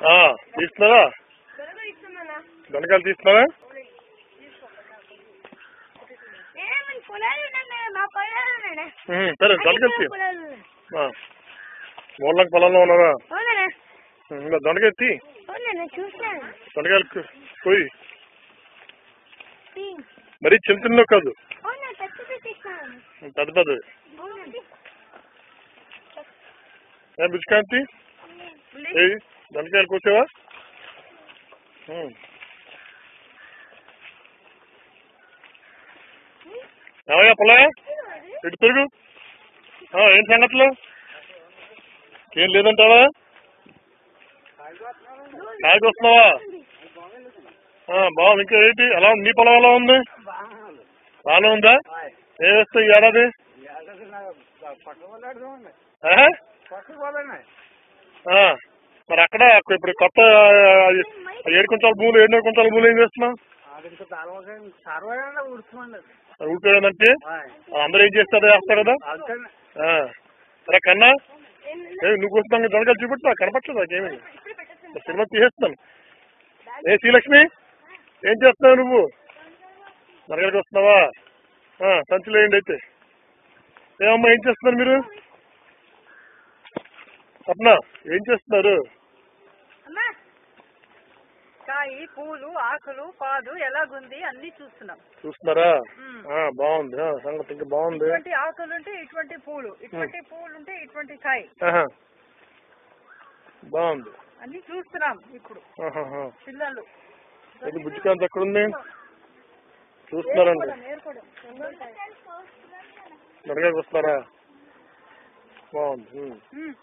ఆ, తీస్తున్నారా త్వరగా ఇస్తామన్నా దొండకాయలు తీస్తున్నారా ఏమని పొలాలు ఉన్నాయి మా పొలాలు ఉన్నాయి ఉమ్, సరే దొండకాయలు తీ పొలాలు ఉన్నాయి. ఆ. మూలకి పొలంలో ఉన్నారా అవునా ఉమ్, ఇంకా దొండకాయ తీ అవునా చూసాను దొండకాయలు కు- కొయ్యి మరీ చిన్న చిన్న కాదు అవునా పెద్దది తీసాను పెద్ద పెద్దది అవునండి ఏ బుజ్జికాంతి ఏయ్ దొండకాయలు కూర్చోవా ఉమ్. ఏమయ్యా పొలా ఇటు తిరుగు ఆ, ఏం సంగతులు ఏం లేదంటావా కాయకు వస్తున్నావా ఆ, బాగుంది ఇంకా ఏంటి ఎలా ఉంది నీ పొలం ఎలా ఉంది బాగానే ఉందా ఏ వేస్తావు ఈ ఏడాది ఆహా? ఆ, మరి అక్కడ ఇప్పుడు కొత్త ఆ, ఏడు కుంటాల భూములు ఏడున్నర కుంటాల భూములు ఏం చేస్తున్నావు ఊరిపోయిందంటే అందరూ ఏం చేస్తారు వేస్తారు కదా ఆ. సరే కన్నా ఏ నువ్వు కూర్చున్నావు దొంగలు చూపెట్టు నాకు కనపట్టలేదు నాకేమి సినిమా తీసేస్తున్నాను ఏ శ్రీలక్ష్మి ఏం చేస్తున్నావు నువ్వు దొంగలకి వస్తున్నావా ఆ, సంచులు వేయండి అయితే ఏమమ్మా ఏం చేస్తున్నారు మీరు స్వప్న ఏం చేస్తున్నారు అమ్మా కాయి పూలు ఆకులు పాదు ఎలాగుంది అన్ని చూస్తున్నాం చూస్తున్నారా మ్మ్. ఆ, బాగుంది ఆ, సంగతి ఇంకా బాగుంది ఇటువంటి ఆకులు ఉంటే ఇటువంటి పూలు ఇటువంటి పూలు ఉంటే ఇటువంటి కాయి ఆహా. బాగుంది అన్ని చూస్తున్నాం ఇప్పుడు ఆహాహా. పిల్లలు ఇది బుజ్జికాంత్ ఎక్కడుంది చూస్తున్నారండి నేర్పడం దొంగలకి వస్తున్నారా బాగుంది మ్మ్. ఉమ్.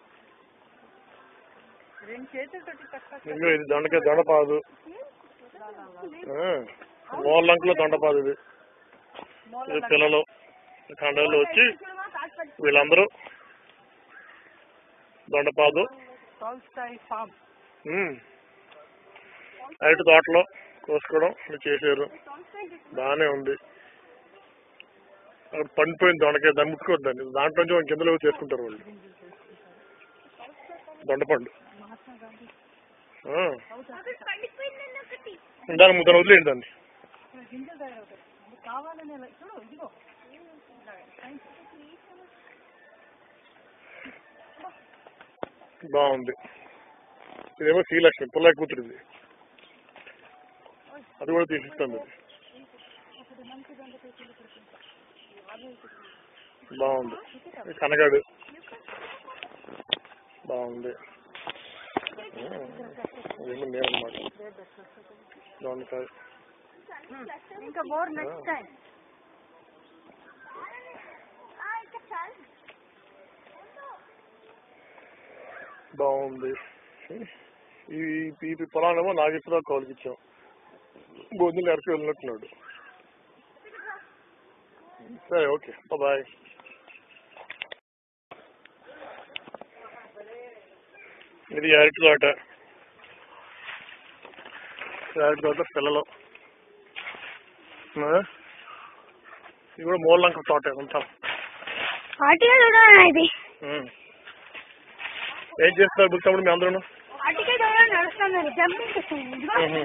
రెండు చేతులతోటి కష్ట ఇంకో ఇది దొండకాయ దొండపాదు మూలంకలో దొండపాదు ఇది ఇది పిల్లలు ఖండాలు వచ్చి వీళ్ళందరూ దొండపాదు టాల్స్టాయ్ ఫామ్ ఉమ్. అరటి తోటలో కోసుకోవడం ఇది చేశారు బాగానే ఉంది అక్కడ పండిపోయింది దొండకాయ దాన్ని ముట్టుకోవద్దండి దాంట్లో నుంచి కిందలో చేసుకుంటారు వాళ్ళు దొండపండు ఆ. పండిపోయిందండి ఒకటి దాని ముద్దను వదిలేయండి దాన్ని గింజలు తయారవుతాయి అది కావాలని అలా- చూడు ఇదిగో బాగుంది ఇదేమో శ్రీలక్ష్మి పుల్లయ్య కూతురిది అది కూడా తీసిస్తాను ఇది బాగుంది ఇది కనగాడు బాగుంది ఇదేమో నేనమాట దొండకాయ ఇంకా మోర్ నెక్స్ట్ టైం బాగుంది ఈ ఈ పొలానేమో నాగేశ్వరరావు కౌలుకి ఇచ్చాం బొందులు ఎరకి వెళ్ళినట్టున్నాడు సరే ఓకే బాయ్ ఇది అరటి తోట ఇది అరటి తోట పిల్లలు ఆ? ఇది కూడా మూలంక తోట ఉంటాం ఆటిగా చూడాలి ఇది ఏం చేస్తున్నారు బుక్ మీ అందరూ ఆటిగా చూడాలి నడుస్తాను జంపింగ్ మ్మ్.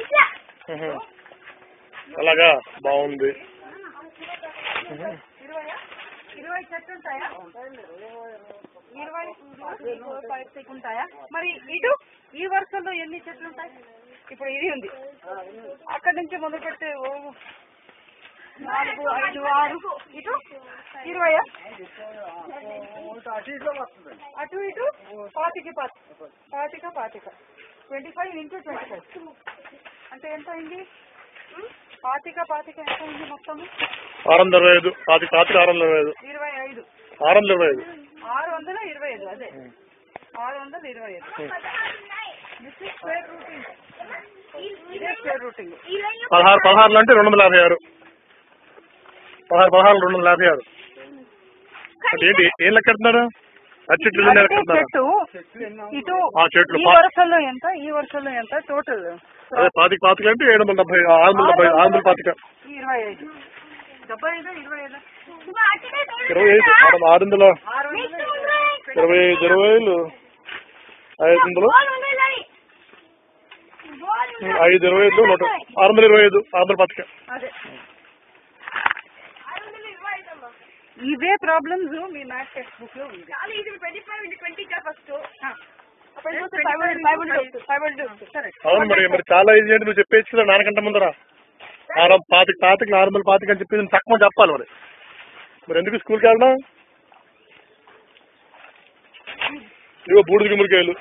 అలాగా బాగుంది ఇరవై చెట్లు ఉంటాయా ఇరవై పైకి ఉంటాయా మరి ఇటు ఈ వరుసలో ఎన్ని చెట్లు ఉంటాయి ఇప్పుడు ఇది ఉంది అక్కడి నుంచి మొదలు పెడితే ఓ నాలుగు ఐదు ఆరు ఇటు ఇరవయా అటు ఇటు పాతికి పాతి పాతిక పాతిక twenty five into twenty five అంటే ఎంత అయింది ఉం? పాతిక పాతిక ఎంత అయింది మొత్తము ఆరు వందల ఇరవై ఐదు పాతి పాతిక ఆరు వందల ఇరవై ఐదు ఇరవై ఐదు ఆరు వందల ఇరవై ఐదు ఆరు వందల ఇరవై ఐదు అదే ఆరు వందల ఇరవై ఐదు దిస్ ఇస్ స్క్వేర్ రూటింగ్ ఇదే స్క్వేర్ రూటింగ్ పదహారు పదహారులు అంటే రెండు వందల యాభై ఆరు పదహారు పదహారు రెండు వందల యాభై ఆరు అంటే ఏంటి ఏం లెక్కెడుతున్నారు అరటి చెట్లు ఎన్ని లెక్కెడుతున్నారు చెట్టు ఇటు ఆ చెట్లు ఈ పా- వరుసలో ఎంత ఈ వరుసలో ఎంత టోటల్ అదే పాతిక పాతిక అంటే ఏడు వందల డెబ్బై ఆరు వందల డెబ్బై ఆరు వందల పాతిక ఇరవై ఐదు డెబ్బై ఐదు ఇరవై ఐదు ఇరవై ఐదు ఆరు ఆరు వందల ఆరు వందల ఇరవై ఐదు ఇరవై ఐదు ఐదు వందలు ఉమ్, ఐదు ఇరవై ఐదు నూట ఆరు వందల ఇరవై ఐదు ఆరు వందల పథకం అదే ఆరు వందల ఇరవై ఐదు అమ్మా ఇవే ప్రాబ్లమ్స్ మీ మ్యాథ్స్ టెక్స్ట్ బుక్ లో ఉంది చాలా easy twenty five into twenty కా first five hundred five hundred five hundred సరే అవును మరి మరి చాలా ఈజీ అంటే నువ్వు చెప్పేసి కదా నాన్నకంటే ముందరా ఆరు పాతిక పాతిక ఆరు వందల పాతిక అని చెప్పేసి తక్కువ చెప్పాలి మరి మరి ఎందుకు స్కూల్కి వెళ్ళడం ఇదిగో బూడిద గుమ్మడికాయలు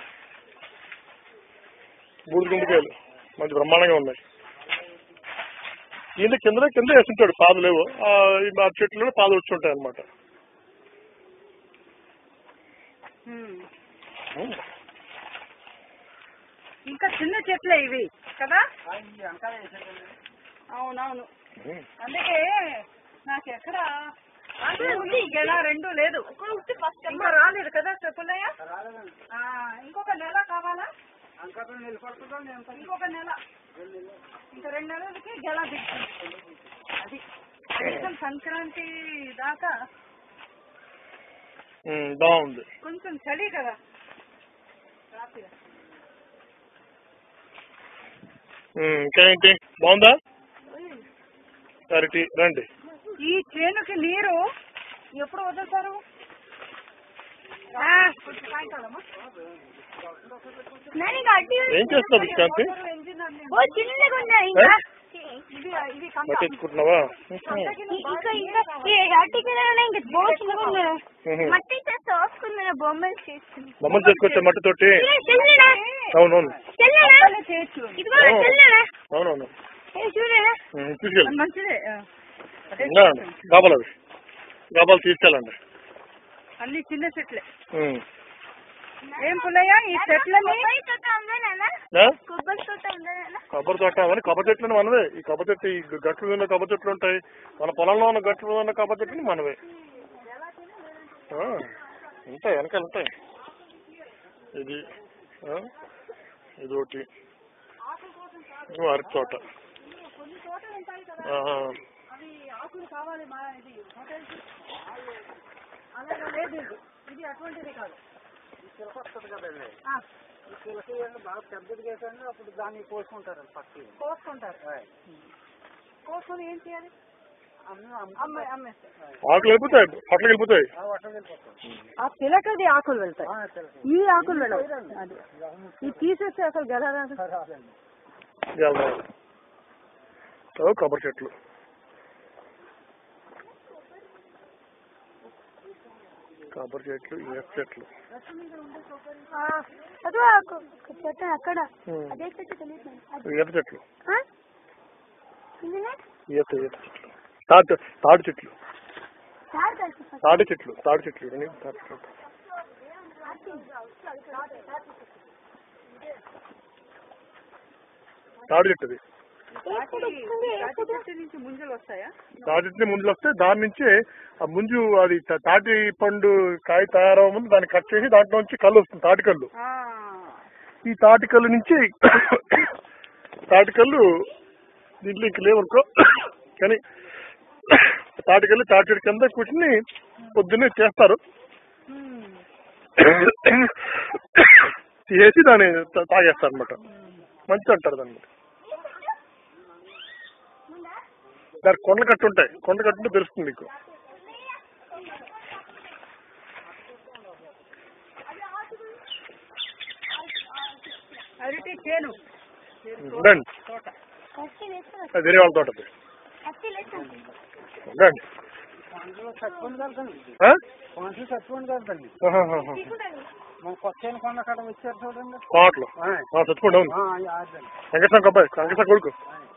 బూడిద గుమ్మడికాయలు మంచి బ్రహ్మాండంగా ఉన్నాయి ఈయన కింద కింద వేస్తుంటాడు పాదులు లేవు ఆ ఈ మా చెట్లు పాదులు వచ్చి ఉంటాయి అనమాట ఇంకా చిన్న చెట్లే ఇవి కదా అవునవును అందుకే నాకు ఎక్కడ ఉంది గెల రెండు లేదు ఇంకా రాలేదు కదా చెప్పులయ్య ఆ, ఇంకొక నెల కావాలా ఇంకొక నెల ఇంకా రెండు నెలలకి గెల దిగుతుంది అది కనీసం సంక్రాంతి దాకా ఉమ్, బాగుంది కొంచెం చలి కదా రాత్రి ఉమ్, ఇంకా ఏంటి బాగుందా అరటి రండి ఈ చేనుకి నీరు ఎప్పుడు వదులుతారు సాయంకాలమా నేను ఇంకా అడ్డి ఏం చేస్తున్నావు విశ్రాంతి ఓ చిన్నగా ఉన్నా ఇంకా ఇది ఇది కంప. మట్టి ఎత్తుకుంటున్నావా ఇంకా ఇంకా ఈ అట్టికలోనే ఇంకా బో చిన్నగా ఉన్నా ఉహు. మట్టి చేస్తే వస్తున్నా బొమ్మలు చేస్తుంది బొమ్మలు చేసుకొచ్చే మట్టితోటి చెల్లెనా అవునవును చెల్లెనా అసలే చేయొచ్చు ఇదిగో చెల్లెనా అవునవును ఏ చూడనా ఉమ్, తీసుకెళ్ళి మంచిదే ఆ. అదే ఇంకా గాబాలు అవి గాబాలు తీసుకెళ్ళండి అన్ని చిన్న చెట్లే ఉమ్. ఏం పుల్లయ్య ఈ చెట్లని కొబ్బరి తోట ఉందా నాన్న ఆ? కొబ్బరి తోట ఉందా నాన్న కొబ్బరి తోట అవన్నీ కొబ్బరి చెట్లు మనవే ఈ కొబ్బరి చెట్టు ఈ గట్లు ఉన్న కొబ్బరి చెట్లు ఉంటాయి మన పొలంలో ఉన్న గట్లు ఉన్న కొబ్బరి చెట్లు మనవే ఆ, ఉంటాయి వెనకాల ఉంటాయి ఇది ఆ, ఇది ఒకటి ఇది అరటి తోట కొన్ని తోటలు ఉంటాయి కదా ఆహా. అవి ఆకులు కావాలి మా ఇది హోటల్స్ అలాగే లేదు ఇది ఇది అటువంటిది కాదు ఆ, బాగా పెద్దది చేశాను అప్పుడు దాన్ని పోసుకుంటారు పక్కకి కోసుకుంటారు కోసుకొని ఏం చేయాలి అమ్మే అమ్మేస్తారు ఆకులు వెళ్ళిపోతాయి పొట్లకి వెళ్ళిపోతాయి ఆ పిలకది ఆకులు వెళ్తాయి ఈ ఆకులు వెళ్ళవు అది ఇది తీసేస్తే అసలు గెలరాదు వెళ్దాం. ఓ కొబ్బరి చెట్లు కొబ్బరి చెట్లు ఈత చెట్లు అదో చెట్టు అక్కడ ఉమ్. అదే చెట్టు తెలియదు ఈత చెట్లు ఇదినే ఈత ఈత చెట్లు తాటి తాటి చెట్లు చార్ కలిసి తాటి చెట్లు తాటి చెట్లు ఇవన్నీ తాటి చెట్లు తాడి చెట్టు అది తాటి చెట్టు నుంచి ముంజలు వస్తాయా తాటి చెట్టు ముంజులు వస్తే దాని నుంచి ఆ ముంజు అది తా- తాటి పండు కాయ తయారవ ముందు దాన్ని కట్ చేసి దాంట్లో నుంచి కళ్ళు వస్తుంది తాటి కళ్ళు ఆ, ఈ తాటి కళ్ళు నుంచి తాటి కళ్ళు దీంట్లో ఇంక లేవనుకో కానీ తాటికల్లి తాటి చెట్టు కింద కూర్చుని పొద్దున్నే చేస్తారు ఉమ్, చేసి దాన్ని తా- తాగేస్తారు అనమాట మంచిది అంటారు దాన్ని దానికి కొండలు కట్టు ఉంటాయి కొండ కట్టుంటే తెలుస్తుంది నీకు అరటి చేను ఉండండి తోట కత్తి వేస్తాను అది వేరే వాళ్ళ తోట అది. కత్తి వేస్తాను ఉండండి పాంచులో చచ్చిపోయింది కదండి ఆ? పాంచులు చచ్చిపోయింది కదండి ఆహాహాహా. మన కొత్త కొండ కాడ వచ్చారు చూడండి తోటలో ఆయ్. ఆ, చచ్చిపోండి అవును ఆ, అదండి వెంకటేశ్వర అబ్బాయి వెంకటేశ్వర కొడుకు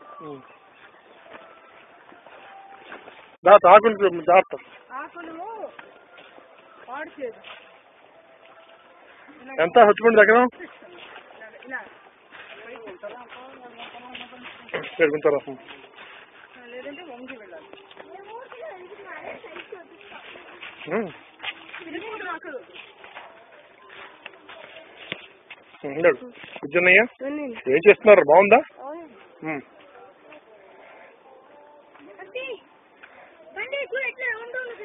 దా తాకుని జాగ్రత్త ఆకులు పాడు చేయదు ఎంత చచ్చిపోండి దగ్గర ఇలా పెరుగుతారా లేదంటే వంగి వెళ్ళాలి తిరుగుడు ఆకులు ఉన్నాడు కూర్చున్నయ్యా ఏం చేస్తున్నారు బాగుందా ఉమ్. కత్తి బండి కూడా ఎట్లా రౌండ్ ఉంటుంది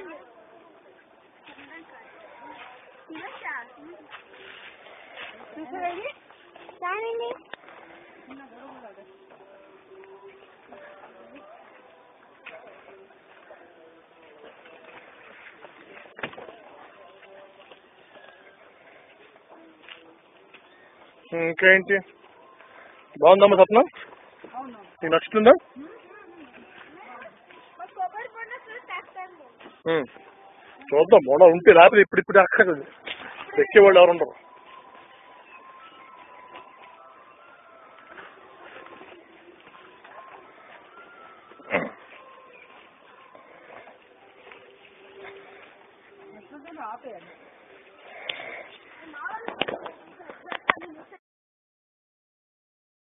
చూసారా ఇది? చాలండి ఇంకేంటి బాగుందమ్మా సప్న అవును నీకు నచ్చుతుందా ఉమ్. చూద్దాం బోడా ఉంటే రాత్రి ఇప్పుడు ఇప్పుడు అక్కడ ఎక్కేవాళ్ళు ఎవరు ఉండరు ఆపేయాలి